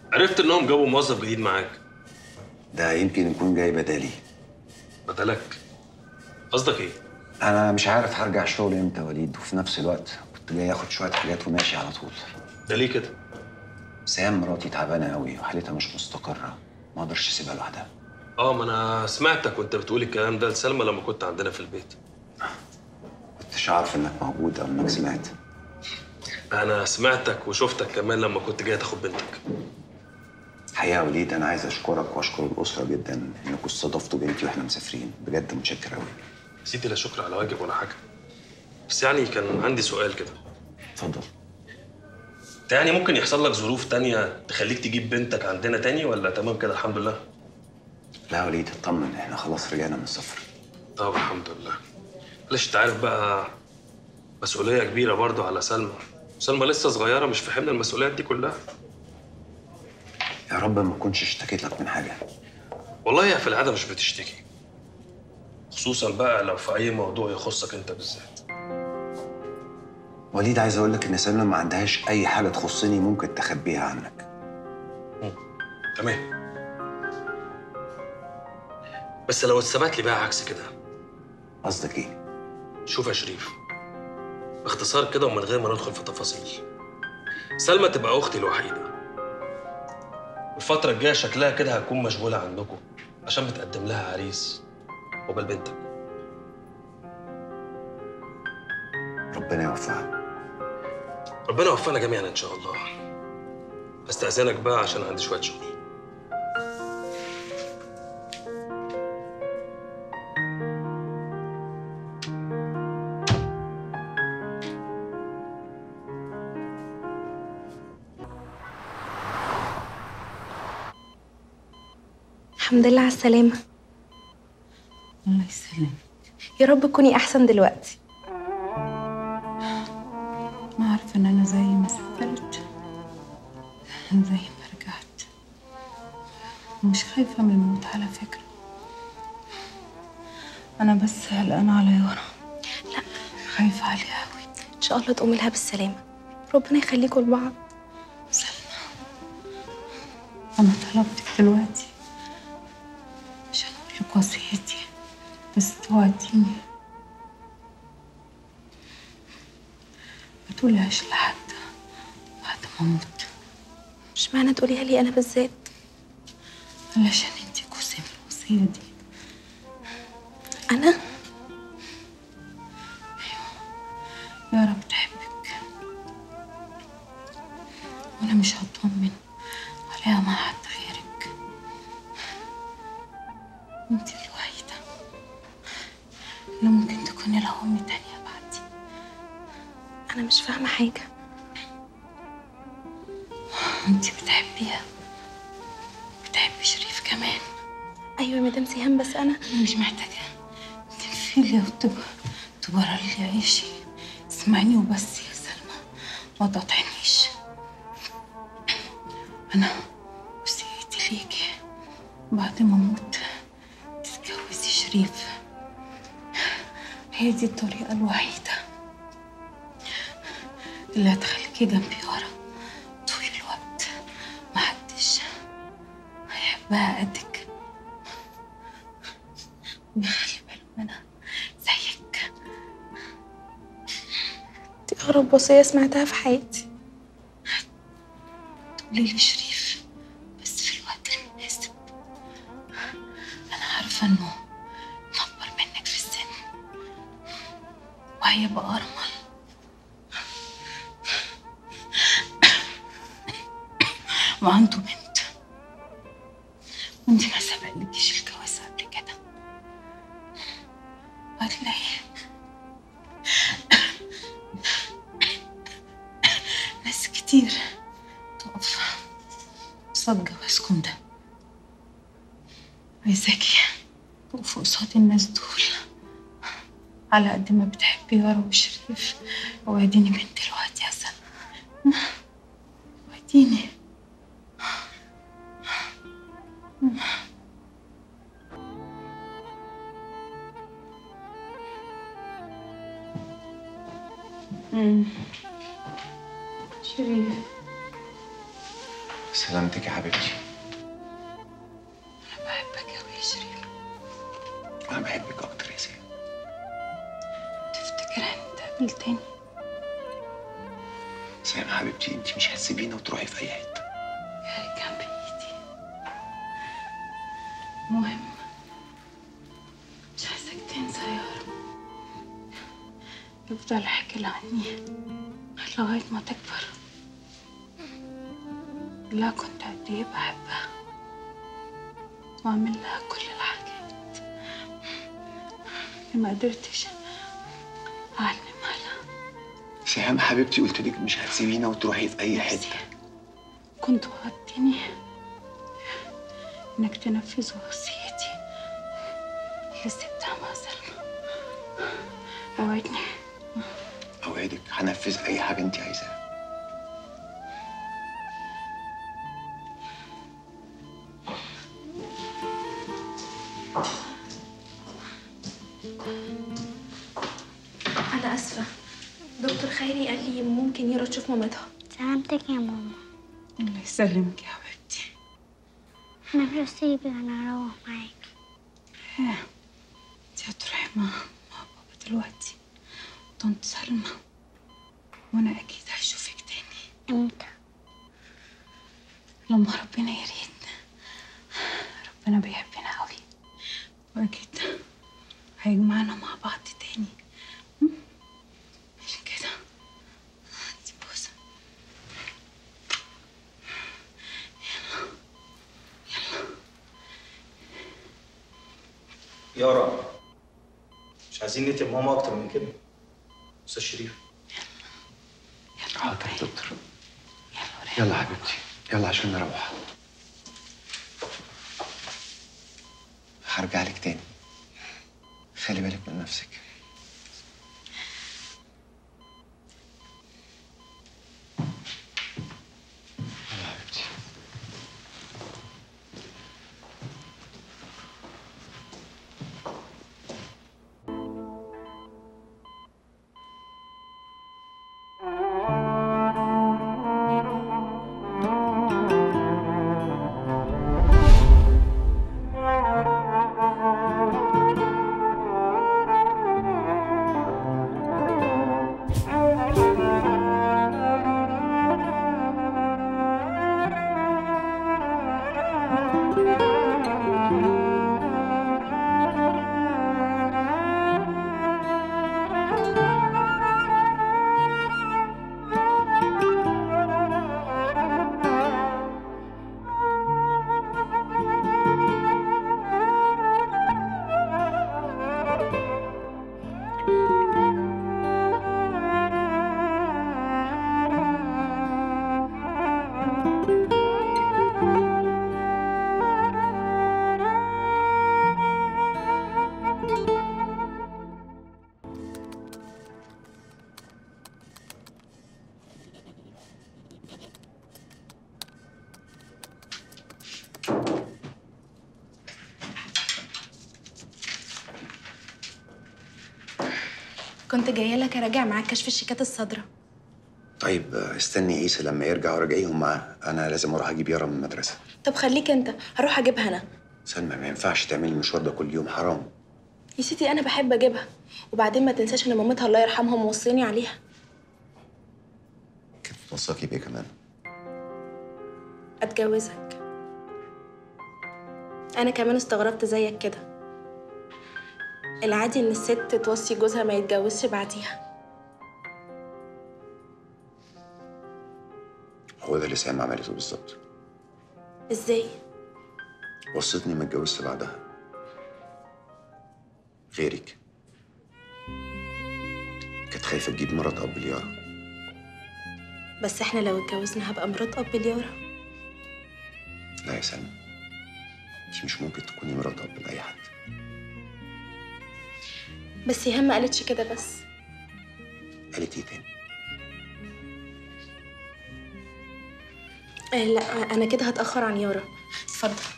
عرفت انهم جابوا موظف جديد معاك ده يمكن يكون جاي بدالي بدلك قصدك ايه انا مش عارف هرجع الشغل امتى يا وليد وفي نفس الوقت كنت جاي اخد شويه حاجات وماشي على طول ده ليه كده سام مراتي تعبانه قوي وحالتها مش مستقره ما اقدرش اسيبها لوحدها اه ما انا سمعتك وانت بتقول الكلام ده لسلمى لما كنت عندنا في البيت كنتش عارف انك موجود او انك سمعت انا سمعتك وشفتك كمان لما كنت جاي تاخد بنتك الحقيقه يا وليد انا عايز اشكرك واشكر الاسره جدا انكم استضفتوا بنتي واحنا مسافرين بجد متشكر قوي سيدي لا شكر على واجب ولا حاجه بس يعني كان عندي سؤال كده اتفضل انت يعني ممكن يحصل لك ظروف تانية تخليك تجيب بنتك عندنا تاني ولا تمام كده الحمد لله لا يا وليد اطمن احنا خلاص رجعنا من السفر طب الحمد لله معلش انت عارف بقى مسؤولية كبيرة برضو على سلمى سلمى لسه صغيرة مش في حمل المسؤوليات دي كلها يا رب ما اكونش اشتكيت لك من حاجه والله هي في العادة مش بتشتكي خصوصا بقى لو في أي موضوع يخصك أنت بالذات وليد عايز اقول لك ان سلمى ما عندهاش اي حاجه تخصني ممكن تخبيها عنك تمام بس لو اتثبت لي بقى عكس كده قصدك ايه شوف يا شريف باختصار كده ومن غير ما ندخل في تفاصيل سلمى تبقى اختي الوحيده الفتره الجايه شكلها كده هتكون مشغوله عندكم عشان بتقدم لها عريس وبال بنتك ربنا يوفقك ربنا يوفقنا جميعا ان شاء الله استاذنك بقى عشان عندي شويه شغل الحمد لله على السلامة الله يسلمك يا رب تكوني أحسن دلوقتي ما عارفة إن أنا زي ما سافرت زي ما رجعت مش خايفة من الموت على فكرة أنا بس قلقانة على يارا لا خايفة عليها أوي إن شاء الله تقومي لها بالسلامة ربنا يخليكوا لبعض سلمى أنا طلبتك دلوقتي عشان أقول لك وصيتي بس توعديني ما تقولهاش لحد بعد ما أموت مش معنى تقوليها لي أنا بالذات علشان انتي جزء من الوصية دي أنا يارا بتحبك وانا مش هطمن عليها مع حد غيرك انتي الوحيدة اللي ممكن تكوني لها أم تانية بعدي أنا مش فاهمة حاجة انتي بتحبيها بتحبي شريف كمان أيوة يا مدام سيهان بس أنا أنا مش محتاجة تنفيلي وتب تبرر لي عيشي اسمعيني وبس يا سلمى ما تقاطعنيش أنا وصيتي ليكي بعد ما أموت تتجوزي شريف هي دي الطريقة الوحيدة اللي هتخليكي جنبي ورا طول الوقت محدش هيحبها قدك ويخلي باله منها زيك دي أغرب وصية سمعتها في حياتي تقولي لي شريف بس في الوقت المناسب أنا عارفة إنه مكبر منك في السن وهيبقى أرمل وعنده بنت وانت ما سبقلكيش الجواز قبل كده وهتلاقي ناس كتير تقف قصاد جوازكم ده عايزاكي تقفوا قصاد الناس دول على قد ما بتحبي يارا وشريف وعديني من دلوقتي يا سلمى وعديني شريف سلامتك يا حبيبتي انا بحبك قوي يا شريف انا بحبك اكتر يا سيام تفتكر انت قابلتني سيام حبيبتي انت مش هتسيبينا وتروحي في اي حته يا كان بايدي مهم مش عايزك تنسى يا رب يفضل حكي عني لغاية ما تكبر لا كنت قد ايه بحبها واعمل لها كل الحاجات اللي ما قدرتش اعلمها لها سيام حبيبتي قلت لك مش هتسيبينا وتروحي في اي حته كنت وعدتني انك تنفذ وصيتي اللي سبتها مع سلمى وعدني اوعدك هنفذ اي حاجه انت عايزاها انا اسفه دكتور خيري قال لي ممكن يرى تشوف مامتها سلامتك يا ماما الله يسلمك يا حبيبتي انا مش هسيبك انا هروح معاك انت هتروحي مع مع بابا دلوقتي طنط سلمى وانا اكيد هشوفك تاني امتى لما ربنا يريد ربنا بيحبنا قوي واكيد هيجمعنا مع بعض تاني م? عشان كده دي بوسه يارا مش عايزين نتعب ماما اكتر من كده استاذ شريف حاضر يا دكتور يلا يلا حبيبتي يلا عشان نروح هرجع لك تاني خلي بالك من نفسك يلا حبيبتي كنت جايه لك اراجع معاك كشف الشيكات الصادره طيب آه، استني عيسى لما يرجع وراجعيهم معاه انا لازم اروح اجيب يارا من المدرسه طب خليك انت هروح اجيبها انا سلمى ما ينفعش تعملي المشوار ده كل يوم حرام يا سيدي انا بحب اجيبها وبعدين ما تنساش ان مامتها الله يرحمها موصيني عليها كنت توثقي بيه كمان اتجوزك انا كمان استغربت زيك كده العادي ان الست توصي جوزها ما يتجوزش بعديها هو ده اللي سام عملته بالظبط ازاي وصتني ما اتجوزت بعدها غيرك كانت خايفه تجيب مرات اب ليارا بس احنا لو اتجوزنا هبقى مرات اب ليارا لا يا سلمى انت مش ممكن تكوني مرات اب لاي حد بس يهم ما قالتش كده بس قالت ايه تاني آه لا انا كده هتاخر عن يارا اتفضل